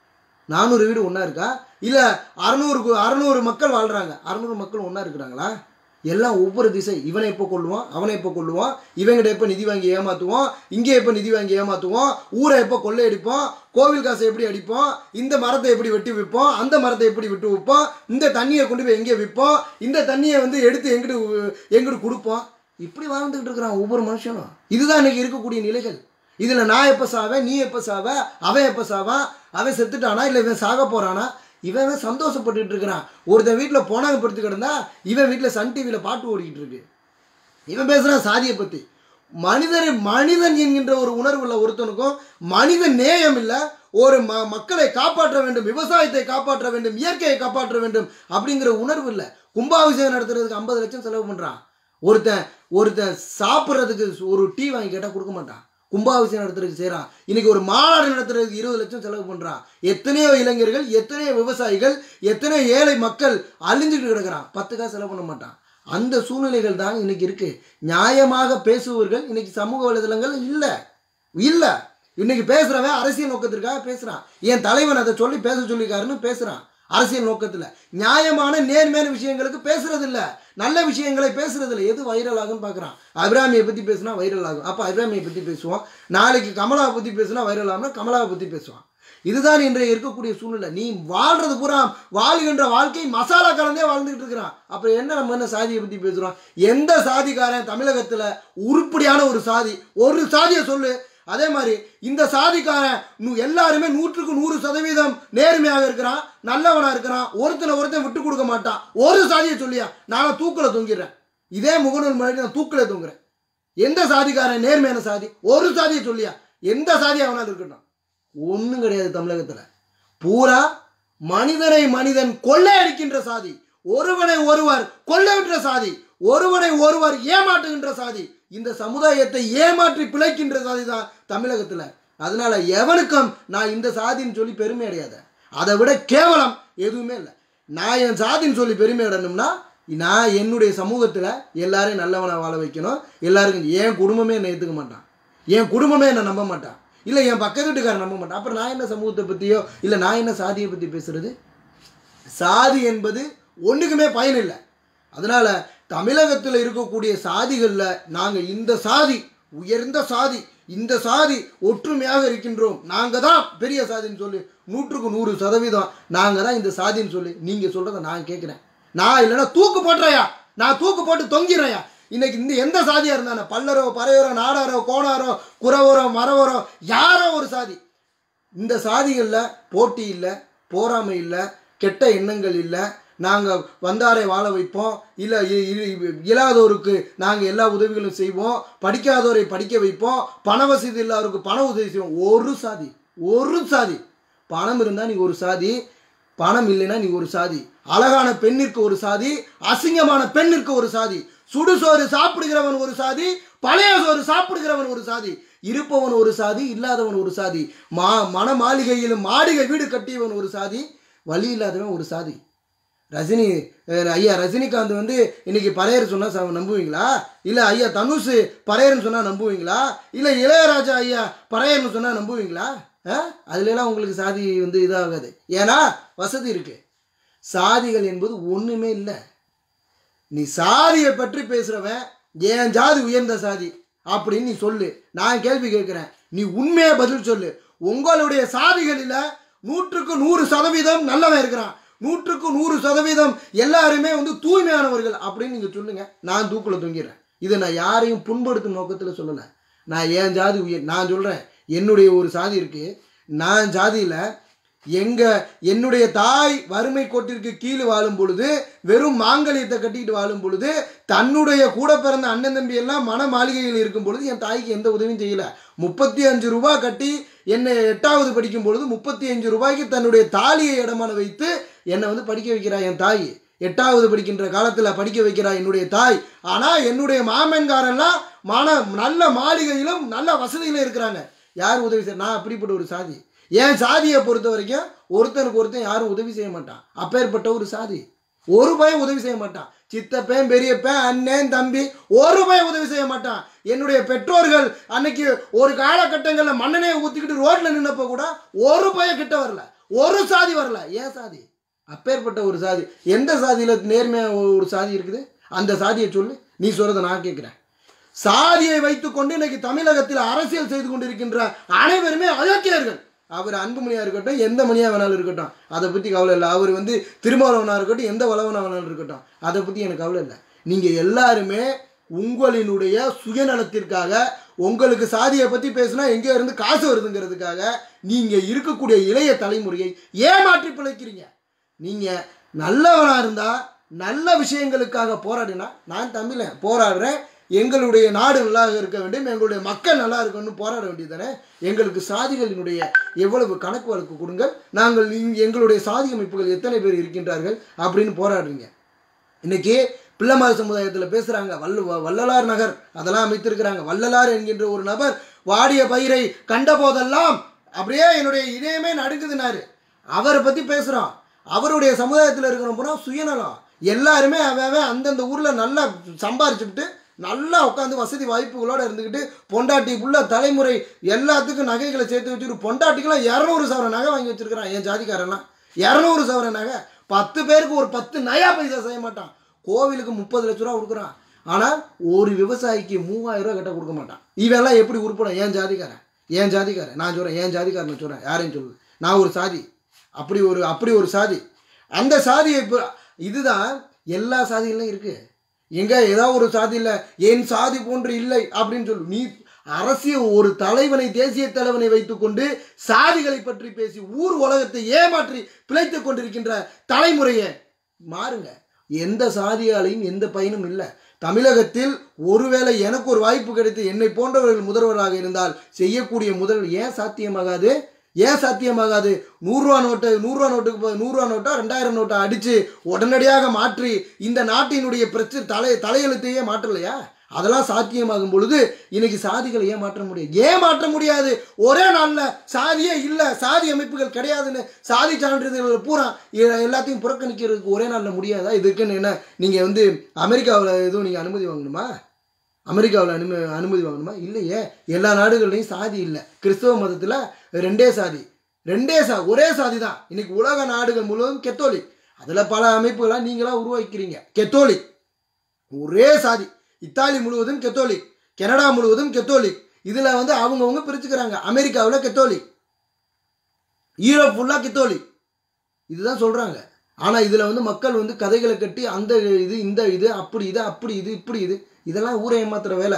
நானூறு வீடு ஒன்றா இருக்கா இல்லை அறநூறு அறநூறு மக்கள் வாழ்கிறாங்க அறநூறு மக்கள் ஒன்றா இருக்கிறாங்களா எல்லாம் ஒவ்வொரு திசை இவனை எப்போ கொள்ளுவான் அவனை எப்போ கொள்ளுவான் இவங்கிட்ட எப்போ நிதி வாங்கி ஏமாற்றுவோம் இங்கே எப்போ நிதி வாங்கி ஏமாற்றுவோம் ஊரை எப்போ கொள்ளையடிப்போம் கோவில் காசை எப்படி அடிப்போம் இந்த மரத்தை எப்படி வெட்டி விற்போம் அந்த மரத்தை எப்படி விட்டு விற்போம் இந்த தண்ணியை கொண்டு போய் எங்கே விற்போம் இந்த தண்ணியை வந்து எடுத்து எங்கிட்டு எங்கிட்டு கொடுப்போம் இப்படி வாழ்ந்துக்கிட்டு இருக்கிறான் ஒவ்வொரு மனுஷனும் இதுதான் இன்னைக்கு இருக்கக்கூடிய நிலைகள் இதில் நான் எப்போ சாவேன் நீ எப்போ சாவ அவன் எப்போ சாவான் அவன் செத்துட்டானா இல்லை இவன் சாக போகிறானா இவன் இவன் சந்தோஷப்பட்டுட்டு இருக்கிறான் ஒருத்தன் வீட்டில் போனாங்க படுத்து கிடந்தா இவன் வீட்டில் சன் டிவியில் பாட்டு ஓடிக்கிட்டு இருக்கு இவன் பேசுகிறான் சாதியை பற்றி மனிதனை மனிதன் என்கின்ற ஒரு உணர்வு உள்ள ஒருத்தனுக்கும் மனித நேயம் இல்லை ஒரு ம மக்களை காப்பாற்ற வேண்டும் விவசாயத்தை காப்பாற்ற வேண்டும் இயற்கையை காப்பாற்ற வேண்டும் அப்படிங்கிற உணர்வு இல்லை கும்பாபிஷேகம் நடத்துறதுக்கு ஐம்பது லட்சம் செலவு பண்ணுறான் ஒருத்தன் ஒருத்தன் சாப்பிட்றதுக்கு ஒரு டீ வாங்கி கேட்டால் கொடுக்க மாட்டான் கும்பாபிஷேகம் நடத்துறதுக்கு செய்கிறான் இன்னைக்கு ஒரு மாநாடு நடத்துறதுக்கு இருபது லட்சம் செலவு பண்ணுறான் எத்தனையோ இளைஞர்கள் எத்தனையோ விவசாயிகள் எத்தனையோ ஏழை மக்கள் அழிஞ்சுட்டு கிடக்குறான் பத்து காசு செலவு பண்ண மாட்டான் அந்த சூழ்நிலைகள் தான் இன்னைக்கு இருக்கு நியாயமாக பேசுபவர்கள் இன்னைக்கு சமூக வலைதளங்கள் இல்லை இல்லை இன்னைக்கு பேசுறவன் அரசியல் நோக்கத்திற்காக பேசுறான் என் தலைவன் அதை சொல்லி பேச சொல்லிக்காருன்னு பேசுறான் அரசியல் நோக்கத்தில் நியாயமான நேர்மையான விஷயங்களுக்கு பேசுறது இல்ல நல்ல விஷயங்களை பேசுறது இல்லை எது வைரல் ஆகும்னு பார்க்குறான் அபிராமியை பற்றி பேசுனா வைரல் ஆகும் அப்போ அபிராமியை பற்றி பேசுவோம் நாளைக்கு கமலாவை பற்றி பேசுனா வைரல் ஆகும்னா கமலாவை பற்றி பேசுவான் இதுதான் இன்றைய இருக்கக்கூடிய சூழ்நிலை நீ வாழ்றது பூரா வாழ்கின்ற வாழ்க்கை மசாலா கலந்தே வாழ்ந்துகிட்டு இருக்கிறான் அப்புறம் என்ன நம்ம என்ன சாதியை பற்றி பேசுகிறோம் எந்த சாதிக்காரன் தமிழகத்தில் உருப்படியான ஒரு சாதி ஒரு சாதியை சொல்லு அதே மாதிரி இந்த சாதிக்காரன் நூ- எல்லாருமே நூற்றுக்கு நூறு சதவீதம் நேர்மையாக இருக்கிறான் நல்லவனா இருக்கிறான் ஒருத்தனை ஒருத்தன் விட்டு கொடுக்க மாட்டான் ஒரு சாதியை சொல்லியா நான் தூக்கில் தொங்கிடுறேன் இதே முகநூல் முன்னாடி நான் தூக்கில் தொங்குறேன் எந்த சாதிக்காரன் நேர்மையான சாதி ஒரு சாதியை சொல்லியா எந்த சாதி அவனால் இருக்கட்டும் ஒன்றும் கிடையாது தமிழகத்தில் பூரா மனிதனை மனிதன் கொள்ளையடிக்கின்ற சாதி ஒருவனை ஒருவர் கொள்ளையிட்ட சாதி ஒருவனை ஒருவர் ஏமாற்றுகின்ற சாதி இந்த சமுதாயத்தை ஏமாற்றி பிழைக்கின்ற சாதி தான் தமிழகத்தில் அதனால எவனுக்கும் நான் இந்த சாதின்னு சொல்லி பெருமை அடையாத அதை விட கேவலம் எதுவுமே இல்லை நான் என் சாதின்னு சொல்லி பெருமை அடையணும்னா நான் என்னுடைய சமூகத்தில் எல்லாரையும் நல்லவனை வாழ வைக்கணும் எல்லாருக்கும் என் குடும்பமே என்னை ஏற்றுக்க மாட்டான் என் குடும்பமே என்னை நம்ப மாட்டான் இல்லை என் பக்கத்து வீட்டுக்காரன் நம்ப மாட்டான் அப்புறம் நான் என்ன சமூகத்தை பற்றியோ இல்லை நான் என்ன சாதியை பற்றி பேசுறது சாதி என்பது ஒன்றுக்குமே பயன் இல்லை அதனால் தமிழகத்தில் இருக்கக்கூடிய சாதிகளில் நாங்கள் இந்த சாதி உயர்ந்த சாதி இந்த சாதி ஒற்றுமையாக இருக்கின்றோம் நாங்கள் தான் பெரிய சாதின்னு சொல்லி நூற்றுக்கு நூறு சதவீதம் நாங்கள் தான் இந்த சாதின்னு சொல்லி நீங்கள் சொல்கிறத நான் கேட்குறேன் நான் இல்லைன்னா தூக்கு போட்டுறையா நான் தூக்கு போட்டு தொங்கிடுறையா இன்னைக்கு இந்த எந்த சாதியாக இருந்தானே பல்லரோ பறையரோ நாடாரோ கோணாரோ குறவரோ மறவரோ யாரோ ஒரு சாதி இந்த சாதிகளில் போட்டி இல்லை போராமை இல்லை கெட்ட எண்ணங்கள் இல்லை நாங்கள் வந்தாரை வாழ வைப்போம் இல்லை இயலாதோருக்கு நாங்கள் எல்லா உதவிகளும் செய்வோம் படிக்காதோரை படிக்க வைப்போம் பண வசதி இல்லாதவருக்கு பண உதவி செய்வோம் ஒரு சாதி ஒரு சாதி பணம் இருந்தால் நீ ஒரு சாதி பணம் இல்லைன்னா நீ ஒரு சாதி அழகான பெண்ணிற்கு ஒரு சாதி அசிங்கமான பெண்ணிற்கு ஒரு சாதி சுடுசோறு சாப்பிடுகிறவன் ஒரு சாதி பழைய சோறு சாப்பிடுகிறவன் ஒரு சாதி இருப்பவன் ஒரு சாதி இல்லாதவன் ஒரு சாதி மா மன மாளிகையிலும் மாளிகை வீடு கட்டியவன் ஒரு சாதி வழி இல்லாதவன் ஒரு சாதி ரஜினி அஹ், ஐயா ரஜினிகாந்த் வந்து இன்னைக்கு பறையர் சொன்னால் நம்புவீங்களா இல்லை ஐயா தனுஷ் பறையர்னு சொன்னால் நம்புவீங்களா இல்லை இளையராஜா ஐயா பறையர்னு சொன்னால் நம்புவீங்களா ஆ அதுலலாம் உங்களுக்கு சாதி வந்து இதாகாது ஏன்னா வசதி இருக்கு சாதிகள் என்பது ஒன்றுமே இல்லை நீ சாதியை பற்றி பேசுகிறவன் என் ஜாதி உயர்ந்த சாதி அப்படின்னு நீ சொல்லு நான் கேள்வி கேட்குறேன் நீ உண்மையாக பதில் சொல்லு உங்களுடைய சாதிகளில் நூற்றுக்கு நூறு சதவீதம் நல்லவன் இருக்கிறான் நூற்றுக்கு நூறு சதவீதம் எல்லாருமே வந்து தூய்மையானவர்கள் அப்படின்னு நீங்கள் சொல்லுங்க நான் தூக்கில் தொங்கிடுறேன் இதை நான் யாரையும் புண்படுத்தும் நோக்கத்தில் சொல்லலை நான் என் ஜாதி உயர் நான் சொல்கிறேன் என்னுடைய ஒரு சாதி இருக்குது நான் ஜாதியில் எங்க என்னுடைய தாய் வறுமை கோட்டிற்கு கீழே வாழும் பொழுது வெறும் மாங்கல்யத்தை கட்டிக்கிட்டு வாழும் பொழுது தன்னுடைய கூட பிறந்த அண்ணன் தம்பி எல்லாம் மன மாளிகையில் இருக்கும் பொழுது என் தாய்க்கு எந்த உதவியும் செய்யல முப்பத்தி அஞ்சு ரூபாய் கட்டி என்னை எட்டாவது படிக்கும் பொழுது முப்பத்தி அஞ்சு ரூபாய்க்கு தன்னுடைய தாலியை இடமான வைத்து என்னை வந்து படிக்க வைக்கிறா என் தாய் எட்டாவது படிக்கின்ற காலத்தில் படிக்க வைக்கிறா என்னுடைய தாய் ஆனால் என்னுடைய மாமன்காரெல்லாம் மன நல்ல மாளிகையிலும் நல்ல வசதியிலும் இருக்கிறாங்க யார் உதவி செய்ய நான் அப்படிப்பட்ட ஒரு சாதி என் சாதியை பொறுத்த வரைக்கும் ஒருத்தனுக்கு ஒருத்தன் யாரும் உதவி செய்ய மாட்டான் அப்பேற்பட்ட ஒரு சாதி ஒரு பையன் உதவி செய்ய மாட்டான் சித்தப்பன் பெரியப்பன் அண்ணன் தம்பி ஒரு பையன் உதவி செய்ய மாட்டான் என்னுடைய பெற்றோர்கள் அன்னைக்கு ஒரு காலகட்டங்களில் மண்ணெண்ணையை ஊற்றிக்கிட்டு ரோட்டில் நின்னப்போ கூட ஒரு பையன் கிட்ட வரல ஒரு சாதி வரல ஏன் சாதி அப்பேற்பட்ட ஒரு சாதி எந்த சாதியில் நேர்மையாக ஒரு சாதி இருக்குது அந்த சாதியை சொல்லு நீ சொல்கிறத நான் கேட்குறேன் சாதியை வைத்துக்கொண்டு இன்னைக்கு தமிழகத்தில் அரசியல் செய்து கொண்டிருக்கின்ற அனைவருமே அயோக்கியர்கள் அவர் அன்புமணியா இருக்கட்டும் எந்த மணியா வேணாலும் இருக்கட்டும் அதை பற்றி கவலை இல்லை அவர் வந்து திருமாவளவனா இருக்கட்டும் எந்த வளவனா வேணாலும் இருக்கட்டும் அதை பற்றி எனக்கு கவலை இல்லை நீங்கள் எல்லாருமே உங்களினுடைய சுயநலத்திற்காக உங்களுக்கு சாதியை பற்றி பேசினா எங்கே இருந்து காசு வருதுங்கிறதுக்காக நீங்கள் இருக்கக்கூடிய இளைய தலைமுறையை ஏமாற்றி பிழைக்கிறீங்க நீங்கள் நல்லவனாக இருந்தால் நல்ல விஷயங்களுக்காக போராடினா நான் தமிழன் போராடுறேன் எங்களுடைய நாடு நல்லா இருக்க வேண்டும் எங்களுடைய மக்கள் நல்லா இருக்கணும்னு போராட வேண்டியதானே எங்களுக்கு சாதிகளினுடைய எவ்வளவு கணக்கு வழக்கு கொடுங்கள் நாங்கள் இங்க- எங்களுடைய சாதி அமைப்புகள் எத்தனை பேர் இருக்கின்றார்கள் அப்படின்னு போராடுறீங்க இன்னைக்கு பிள்ளைமார் சமுதாயத்தில் பேசுகிறாங்க வல்ல வ- வள்ளலார் நகர் அதெல்லாம் அமைத்திருக்கிறாங்க வள்ளலார் என்கின்ற ஒரு நபர் வாடிய பயிரை கண்ட போதெல்லாம் அப்படியே என்னுடைய இதயமே நடுங்குதுனாரு அவரை பற்றி பேசுகிறோம் அவருடைய சமுதாயத்தில் இருக்கிற பூரா சுயநலம் எல்லாருமே அவன் அவன் அந்தந்த ஊரில் நல்லா சம்பாரிச்சுக்கிட்டு நல்லா உட்காந்து வசதி வாய்ப்புகளோட இருந்துக்கிட்டு பொண்டாட்டி புள்ள தலைமுறை எல்லாத்துக்கும் நகைகளை சேர்த்து வச்சுட்டு பொண்டாட்டிக்கெல்லாம் இரநூறு சவரம் நகை வாங்கி வச்சிருக்கிறான் என் ஜாதிக்காரெல்லாம் இரநூறு சவரம் நகை பத்து பேருக்கு ஒரு பத்து நயா பைசா செய்ய மாட்டான் கோவிலுக்கு முப்பது லட்ச ரூபா கொடுக்குறான் ஆனால் ஒரு விவசாயிக்கு மூவாயிரம் ரூபா கிட்ட கொடுக்க மாட்டான் இவெல்லாம் எப்படி உருப்படும் ஏன் ஜாதிக்காரன் ஏன் ஜாதிக்காரன் நான் சொல்கிறேன் ஏன் ஜாதிக்காரன் சொல்கிறேன் யாரையும் சொல்லு நான் ஒரு சாதி அப்படி ஒரு அப்படி ஒரு சாதி அந்த சாதியை இப்போ இதுதான் எல்லா சாதிகளும் இருக்குது எங்க ஏதாவது ஒரு சாதி இல்லை என் சாதி போன்று இல்லை அப்படின்னு சொல்லு நீ அரசியல் ஒரு தலைவனை தேசிய தலைவனை வைத்துக்கொண்டு சாதிகளை பற்றி பேசி ஊர் உலகத்தை ஏமாற்றி பிழைத்துக் கொண்டிருக்கின்ற தலைமுறையை மாறுங்க எந்த சாதியாலையும் எந்த பயனும் இல்லை தமிழகத்தில் ஒருவேளை எனக்கு ஒரு வாய்ப்பு கிடைத்து என்னை போன்றவர்கள் முதல்வராக இருந்தால் செய்யக்கூடிய முதல் ஏன் சாத்தியமாகாது ஏன் சாத்தியமாகாது நூறுரூவா நோட்டு நூறுரூவா நோட்டுக்கு போ- நூறுரூவா நோட்டா ரெண்டாயிரம் நோட்டை அடித்து உடனடியாக மாற்றி இந்த நாட்டினுடைய பிரச்சனை தலை தலையெழுத்தையே மாற்றலையா அதெல்லாம் சாத்தியமாகும் பொழுது இன்னைக்கு சாதிகளை ஏன் மாற்ற முடியாது ஏன் மாற்ற முடியாது ஒரே நாளில் சாதியே இல்லை சாதி அமைப்புகள் கிடையாதுன்னு சாதி சான்றிதழ்கள் பூரா எ- எல்லாத்தையும் புறக்கணிக்கிறதுக்கு ஒரே நாளில் முடியாதா இதுக்குன்னு என்ன நீங்கள் வந்து அமெரிக்காவில் எதுவும் நீங்கள் அனுமதி வாங்கணுமா அமெரிக்காவில் அனுமதி அனுமதி வாங்கணுமா இல்லையே எல்லா நாடுகள்லையும் சாதி இல்லை கிறிஸ்தவ மதத்தில் ரெண்டே சாதி ரெண்டே சா ஒரே சாதி தான் இன்னைக்கு உலக நாடுகள் முழுவதும் கெத்தோலிக் அதில் பல அமைப்புகளாக நீங்களாக உருவாக்கிறீங்க கெத்தோலிக் ஒரே சாதி இத்தாலி முழுவதும் கெத்தோலிக் கனடா முழுவதும் கெத்தோலிக் இதில் வந்து அவங்கவுங்க பிரிச்சுக்கிறாங்க அமெரிக்காவில் கெத்தோலிக் ஈரோப் ஃபுல்லாக கெத்தோலிக் இதுதான் சொல்கிறாங்க ஆனால் இதில் வந்து மக்கள் வந்து கதைகளை கட்டி அந்த இது இந்த இது அப்படி இது அப்படி இது இப்படி இது இதெல்லாம் ஊரை ஏமாத்துற வேலை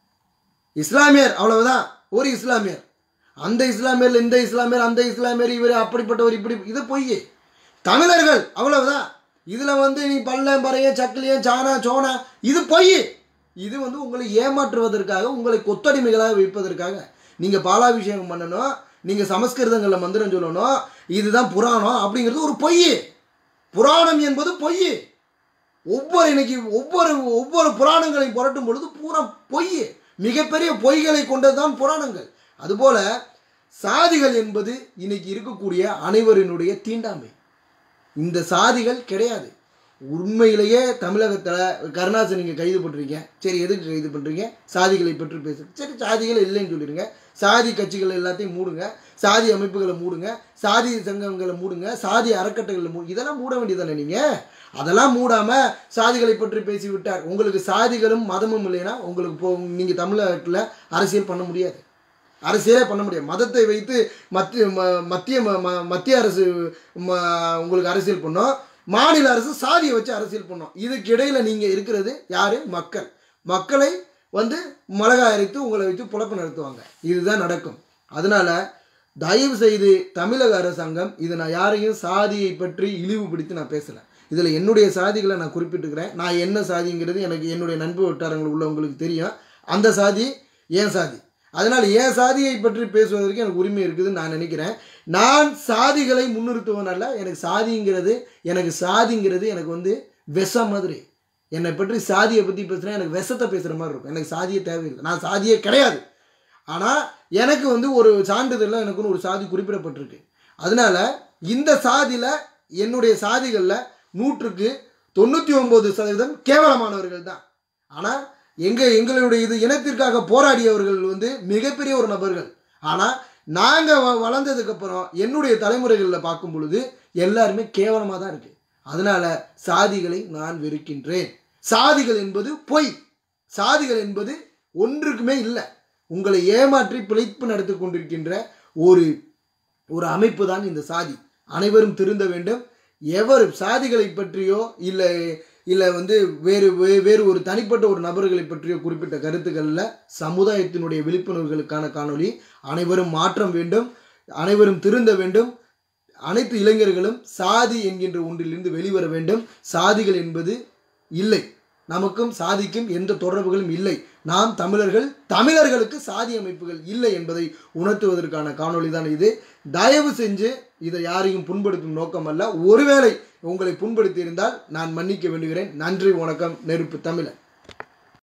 இஸ்லாமியர் அவ்வளவுதான் ஒரு இஸ்லாமியர் அந்த இஸ்லாமியர் இந்த இஸ்லாமியர் அந்த இஸ்லாமியர் இவர் அப்படிப்பட்டவர் இப்படி இது பொய் தமிழர்கள் அவ்வளவுதான் இதில் வந்து நீ பள்ளம் பறையன் சக்கிலியன் சானா சோனா இது பொய் இது வந்து உங்களை ஏமாற்றுவதற்காக உங்களை கொத்தடிமைகளாக வைப்பதற்காக நீங்கள் பாலாபிஷேகம் பண்ணணும் நீங்கள் சமஸ்கிருதங்களில் மந்திரம் சொல்லணும் இதுதான் புராணம் அப்படிங்கிறது ஒரு பொய் புராணம் என்பது பொய் ஒவ்வொரு இன்னைக்கு ஒவ்வொரு ஒவ்வொரு புராணங்களையும் புரட்டும் பொழுது பூரா பொய் மிகப்பெரிய பொய்களை கொண்டது தான் புராணங்கள் அதுபோல சாதிகள் என்பது இன்னைக்கு இருக்கக்கூடிய அனைவரினுடைய தீண்டாமை இந்த சாதிகள் கிடையாது உண்மையிலேயே தமிழகத்தில் கருணாசன் நீங்கள் கைது பண்ணுறீங்க சரி எதுக்கு கைது பண்ணுறீங்க சாதிகளை பற்றி பேசு சரி சாதிகள் இல்லைன்னு சொல்லிடுங்க சாதி கட்சிகள் எல்லாத்தையும் மூடுங்க சாதி அமைப்புகளை மூடுங்க சாதி சங்கங்களை மூடுங்க சாதி அறக்கட்டைகளை மூ இதெல்லாம் மூட வேண்டியதானே நீங்கள் அதெல்லாம் மூடாமல் சாதிகளை பற்றி பேசி விட்டார் உங்களுக்கு சாதிகளும் மதமும் இல்லைன்னா உங்களுக்கு போ நீங்கள் தமிழ்நாட்டில் அரசியல் பண்ண முடியாது அரசியலே பண்ண முடியாது மதத்தை வைத்து மத்திய ம- மத்திய ம- ம- மத்திய அரசு ம- உங்களுக்கு அரசியல் பண்ணோம் மாநில அரசு சாதியை வச்சு அரசியல் பண்ணோம் இதுக்கு இடையில நீங்கள் இருக்கிறது யாரு மக்கள் மக்களை வந்து மிளகாய் அரைத்து உங்களை வச்சு புழப்பு நடத்துவாங்க இதுதான் நடக்கும் அதனால தயவு செய்து தமிழக அரசாங்கம் இது நான் யாரையும் சாதியை பற்றி இழிவுபடுத்தி நான் பேசலை இதில் என்னுடைய சாதிகளை நான் குறிப்பிட்டுக்கிறேன் நான் என்ன சாதிங்கிறது எனக்கு என்னுடைய நண்பு வட்டாரங்கள் உள்ளவங்களுக்கு தெரியும் அந்த சாதி ஏன் சாதி அதனால் என் சாதியை பற்றி பேசுவதற்கு எனக்கு உரிமை இருக்குதுன்னு நான் நினைக்கிறேன் நான் சாதிகளை முன்னிறுத்துவன் அல்ல எனக்கு சாதிங்கிறது எனக்கு சாதிங்கிறது எனக்கு வந்து விஷம் மாதிரி என்னை பற்றி சாதியை பற்றி பேசுகிறேன் எனக்கு விஷத்தை பேசுகிற மாதிரி இருக்கும் எனக்கு சாதியே தேவையில்லை நான் சாதியே கிடையாது ஆனால் எனக்கு வந்து ஒரு சான்றிதழில் எனக்குன்னு ஒரு சாதி குறிப்பிடப்பட்டிருக்கு அதனால இந்த சாதியில் என்னுடைய சாதிகளில் நூற்றுக்கு தொண்ணூற்றி ஒம்பது சதவீதம் கேவலமானவர்கள் தான் ஆனால் எங்கள் எங்களுடைய இது இனத்திற்காக போராடியவர்கள் வந்து மிகப்பெரிய ஒரு நபர்கள் ஆனால் நாங்கள் வ வளர்ந்ததுக்கப்புறம் என்னுடைய தலைமுறைகளில் பார்க்கும் பொழுது எல்லாருமே கேவலமாக தான் இருக்குது அதனால் சாதிகளை நான் வெறுக்கின்றேன் சாதிகள் என்பது பொய் சாதிகள் என்பது ஒன்றுக்குமே இல்லை உங்களை ஏமாற்றி பிழைப்பு நடத்தி கொண்டிருக்கின்ற ஒரு ஒரு அமைப்பு தான் இந்த சாதி அனைவரும் திருந்த வேண்டும் எவர் சாதிகளை பற்றியோ இல்லை இல்லை வந்து வேறு வே- வேறு ஒரு தனிப்பட்ட ஒரு நபர்களை பற்றியோ குறிப்பிட்ட கருத்துக்களில் சமுதாயத்தினுடைய விழிப்புணர்வுகளுக்கான காணொளி அனைவரும் மாற்றம் வேண்டும் அனைவரும் திருந்த வேண்டும் அனைத்து இளைஞர்களும் சாதி என்கின்ற ஒன்றிலிருந்து வெளிவர வேண்டும் சாதிகள் என்பது இல்லை நமக்கும் சாதிக்கும் எந்த தொடர்புகளும் இல்லை நாம் தமிழர்கள் தமிழர்களுக்கு சாதி அமைப்புகள் இல்லை என்பதை உணர்த்துவதற்கான காணொளி தான் இது தயவு செஞ்சு இதை யாரையும் புண்படுத்தும் நோக்கம் அல்ல ஒருவேளை உங்களை புண்படுத்தி இருந்தால் நான் மன்னிக்க வேண்டுகிறேன் நன்றி வணக்கம் நெருப்பு தமிழன்